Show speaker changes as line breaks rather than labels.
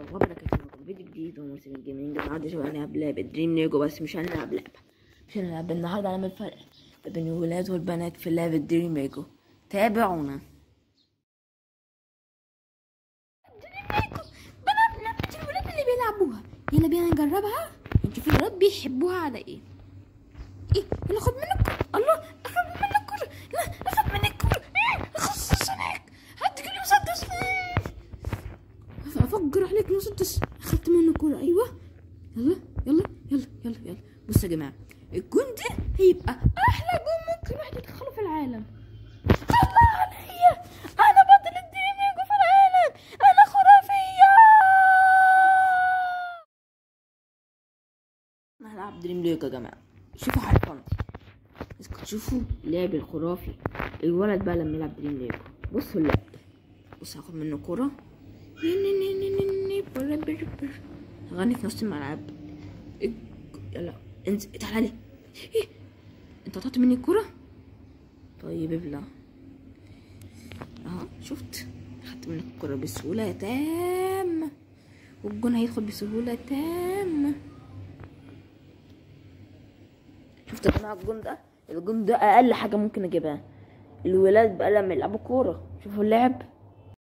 وبركاته لكم فيديو جديد ومرسل الجيمنج النهارده شو هنلعب لعبة دريم ليجو بس مش هنلعب لعبة مش هنلعب النهارده هنعمل فرق ما بين الولاد والبنات في لعبة دريم ليجو تابعونا دريم ليجو بنات لعبة الولاد اللي بيلعبوها يلا بينا نجربها نشوف الولاد بيحبوها على ايه ايه يلا خد منك الله اخد منك كرة لا اخد منك كرة ايه خصص هناك هات كل مسدس افجر عليك مسدس اخدت منه كرة ايوه يلا يلا يلا يلا يلا بصوا يا جماعة الجون ده هيبقى احلى جون ممكن واحد يدخله في العالم الله عليا انا بطل الدريم ليجو في العالم انا خرافية انا هلعب دريم ليجو يا جماعة شوفوا حرفنتي بس تشوفوا اللعب الخرافي الولد بقى لما يلعب دريم ليجو بصوا اللعب بص هاخد منه كرة هغني في نص الملعب يلا انزل تعالى ايه انت قطعت مني الكرة طيب ابلع اهو شفت خدت منك الكرة بسهولة تامة والجون هيدخل بسهولة تامة شفت يا جماعة الجون ده الجون ده اقل حاجة ممكن اجيبها الولاد بقى لما يلعبوا كورة شوفوا اللعب